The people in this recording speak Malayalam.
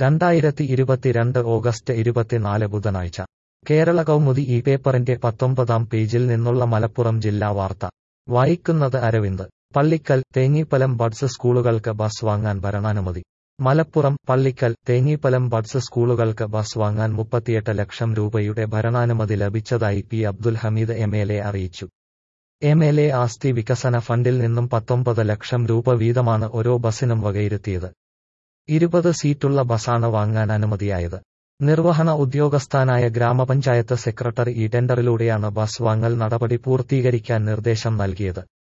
രണ്ടായിരത്തി ഇരുപത്തിരണ്ട് ഓഗസ്റ്റ് ഇരുപത്തിനാല് ബുധനാഴ്ച കേരള കൗമുദി ഈ പേപ്പറിന്റെ പത്തൊമ്പതാം പേജിൽ നിന്നുള്ള മലപ്പുറം ജില്ലാ വാർത്ത വായിക്കുന്നത് അരവിന്ദ് പള്ളിക്കൽ തേഞ്ഞിപ്പലം ബഡ്സ് സ്കൂളുകൾക്ക് ബസ് വാങ്ങാൻ ഭരണാനുമതി മലപ്പുറം പള്ളിക്കൽ തേഞ്ഞിപ്പലം ബഡ്സ് സ്കൂളുകൾക്ക് ബസ് വാങ്ങാൻ മുപ്പത്തിയെട്ട് ലക്ഷം രൂപയുടെ ഭരണാനുമതി ലഭിച്ചതായി P Abdul Hameed M L A അറിയിച്ചു എം എൽ എ ആസ്തി വികസന ഫണ്ടിൽ നിന്നും പത്തൊമ്പത് ലക്ഷം രൂപ വീതമാണ് ഓരോ ബസിനും വകയിരുത്തിയത് ഇരുപത് സീറ്റുള്ള ബസാണ് വാങ്ങാൻ അനുമതിയായത് നിർവഹണ ഉദ്യോഗസ്ഥനായ ഗ്രാമപഞ്ചായത്ത് സെക്രട്ടറി ഈ ടെൻഡറിലൂടെയാണ് ബസ് വാങ്ങൽ നടപടി പൂർത്തീകരിക്കാൻ നിർദ്ദേശം നൽകിയത്